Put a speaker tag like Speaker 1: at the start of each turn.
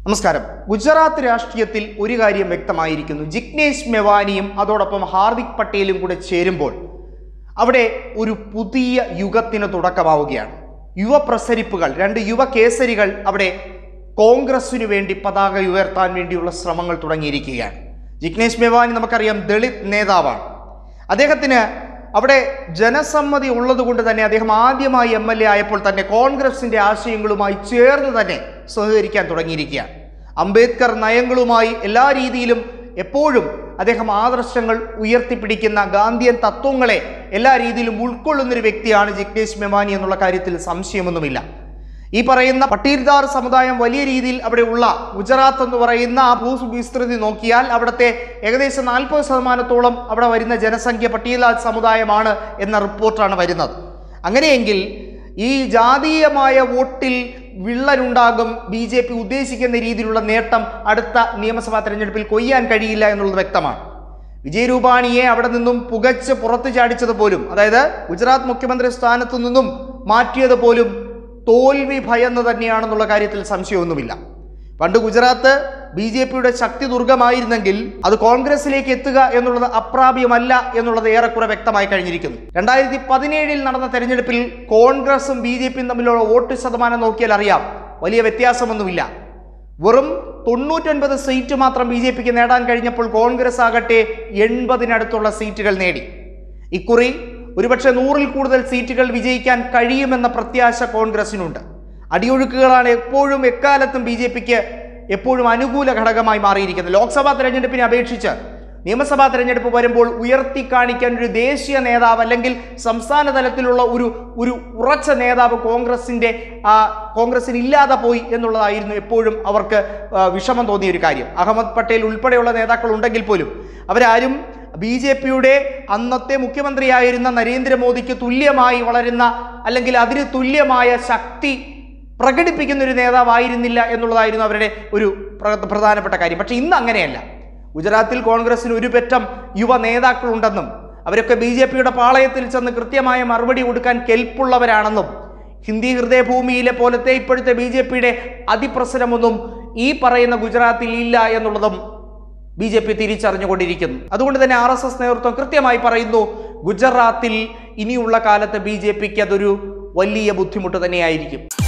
Speaker 1: നമസ്കാരം ഗുജറാത്ത് രാഷ്ട്രീയത്തിൽ ഒരു കാര്യം വ്യക്തമായിരിക്കുന്നു ജിഗ്നേഷ് മെവാനിയും അതോടൊപ്പം ഹാർദിക് പട്ടേലും കൂടെ ചേരുമ്പോൾ അവിടെ ഒരു പുതിയ യുഗത്തിന് തുടക്കമാവുകയാണ് യുവ പ്രസരിപ്പുകൾ രണ്ട് യുവ കേസരികൾ അവിടെ കോൺഗ്രസിനു വേണ്ടി പതാക ഉയർത്താൻ വേണ്ടിയുള്ള ശ്രമങ്ങൾ തുടങ്ങിയിരിക്കുകയാണ് ജിഗ്നേഷ് മെവാനി നമുക്കറിയാം ദളിത് നേതാവാണ് അദ്ദേഹത്തിന് അവിടെ ജനസമ്മതി ഉള്ളതുകൊണ്ട് തന്നെ അദ്ദേഹം ആദ്യമായി എം എൽ എ ആയപ്പോൾ തന്നെ കോൺഗ്രസിന്റെ ആശയങ്ങളുമായി ചേർന്ന് തന്നെ സഹകരിക്കാൻ തുടങ്ങിയിരിക്കുകയാണ് അംബേദ്കർ നയങ്ങളുമായി എല്ലാ രീതിയിലും എപ്പോഴും അദ്ദേഹം ആദർശങ്ങൾ ഉയർത്തിപ്പിടിക്കുന്ന ഗാന്ധിയൻ തത്വങ്ങളെ എല്ലാ രീതിയിലും ഉൾക്കൊള്ളുന്നൊരു വ്യക്തിയാണ് ജിഗ്നേഷ് മെവാനി എന്നുള്ള കാര്യത്തിൽ സംശയമൊന്നുമില്ല ഈ പറയുന്ന പട്ടീൽദാർ സമുദായം വലിയ രീതിയിൽ അവിടെ ഉള്ള ഗുജറാത്ത് എന്ന് പറയുന്ന ആ ഭൂവിസ്തൃതി നോക്കിയാൽ അവിടുത്തെ ഏകദേശം നാൽപ്പത് ശതമാനത്തോളം അവിടെ വരുന്ന ജനസംഖ്യ പട്ടീൽദാർ സമുദായമാണ് എന്ന റിപ്പോർട്ടാണ് വരുന്നത് അങ്ങനെയെങ്കിൽ ഈ ജാതീയമായ വോട്ടിൽ വിള്ളലുണ്ടാകും ബി ജെ പി ഉദ്ദേശിക്കുന്ന രീതിയിലുള്ള നേട്ടം അടുത്ത നിയമസഭാ തെരഞ്ഞെടുപ്പിൽ കൊയ്യാൻ കഴിയില്ല എന്നുള്ളത് വ്യക്തമാണ് വിജയ് രൂപാണിയെ അവിടെ നിന്നും പുകച്ച് പുറത്തു ചാടിച്ചത് പോലും അതായത് ഗുജറാത്ത് മുഖ്യമന്ത്രി സ്ഥാനത്തു നിന്നും മാറ്റിയത് പോലും തോൽവി ഭയന്ന് തന്നെയാണെന്നുള്ള കാര്യത്തിൽ സംശയമൊന്നുമില്ല പണ്ട് ഗുജറാത്ത് ബി ജെ പിയുടെ ശക്തി ദുർഗമായിരുന്നെങ്കിൽ അത് കോൺഗ്രസിലേക്ക് എത്തുക എന്നുള്ളത് അപ്രാപ്യമല്ല എന്നുള്ളത് ഏറെക്കുറെ വ്യക്തമായി കഴിഞ്ഞിരിക്കുന്നു രണ്ടായിരത്തി പതിനേഴിൽ നടന്ന തെരഞ്ഞെടുപ്പിൽ കോൺഗ്രസും ബി ജെ പിയും തമ്മിലുള്ള വോട്ട് ശതമാനം നോക്കിയാൽ അറിയാം വലിയ വ്യത്യാസമൊന്നുമില്ല വെറും തൊണ്ണൂറ്റൊൻപത് സീറ്റ് മാത്രം ബി ജെ പിക്ക് നേടാൻ കഴിഞ്ഞപ്പോൾ കോൺഗ്രസ് ആകട്ടെ എൺപതിനടുത്തുള്ള സീറ്റുകൾ നേടി ഇക്കുറി ഒരുപക്ഷെ നൂറിൽ കൂടുതൽ സീറ്റുകൾ വിജയിക്കാൻ കഴിയുമെന്ന പ്രത്യാശ കോൺഗ്രസിനുണ്ട് അടിയൊഴുക്കുകളാണ് എപ്പോഴും എക്കാലത്തും ബി ജെ പിക്ക് എപ്പോഴും അനുകൂല ഘടകമായി മാറിയിരിക്കുന്നത് ലോക്സഭാ തെരഞ്ഞെടുപ്പിനെ അപേക്ഷിച്ച് നിയമസഭാ തെരഞ്ഞെടുപ്പ് വരുമ്പോൾ ഉയർത്തി കാണിക്കാൻ ഒരു ദേശീയ നേതാവ് അല്ലെങ്കിൽ സംസ്ഥാന തലത്തിലുള്ള ഒരു ഒരു ഉറച്ച നേതാവ് കോൺഗ്രസിന്റെ ആ കോൺഗ്രസിന് ഇല്ലാതെ പോയി എന്നുള്ളതായിരുന്നു എപ്പോഴും അവർക്ക് ആ, വിഷമം തോന്നിയ ഒരു കാര്യം അഹമ്മദ് പട്ടേൽ ഉൾപ്പെടെയുള്ള നേതാക്കൾ ഉണ്ടെങ്കിൽ പോലും അവരാരും ബി ജെ പിയുടെ അന്നത്തെ മുഖ്യമന്ത്രിയായിരുന്ന നരേന്ദ്രമോദിക്ക് തുല്യമായി വളരുന്ന അല്ലെങ്കിൽ അതിന് തുല്യമായ ശക്തി പ്രകടിപ്പിക്കുന്ന ഒരു നേതാവായിരുന്നില്ല എന്നുള്ളതായിരുന്നു അവരുടെ ഒരു പ്ര- പ്രധാനപ്പെട്ട കാര്യം പക്ഷേ ഇന്ന് അങ്ങനെയല്ല ഗുജറാത്തിൽ കോൺഗ്രസിന് ഒരു പെറ്റം യുവ നേതാക്കളുണ്ടെന്നും അവരൊക്കെ ബി ജെ പിയുടെ പാളയത്തിൽ ചെന്ന് കൃത്യമായ മറുപടി കൊടുക്കാൻ കെൽപ്പുള്ളവരാണെന്നും ഹിന്ദി ഹൃദയഭൂമിയിലെ പോലത്തെ ഇപ്പോഴത്തെ ബി ജെ പിയുടെ അതിപ്രസരമൊന്നും ഈ പറയുന്ന ഗുജറാത്തിൽ ഇല്ല എന്നുള്ളതും ബി ജെ പി തിരിച്ചറിഞ്ഞുകൊണ്ടിരിക്കുന്നു അതുകൊണ്ട് തന്നെ ആർ എസ് എസ് നേതൃത്വം കൃത്യമായി പറയുന്നു ഗുജറാത്തിൽ ഇനിയുള്ള കാലത്ത് ബി ജെ പിക്ക് അതൊരു വലിയ ബുദ്ധിമുട്ട് തന്നെയായിരിക്കും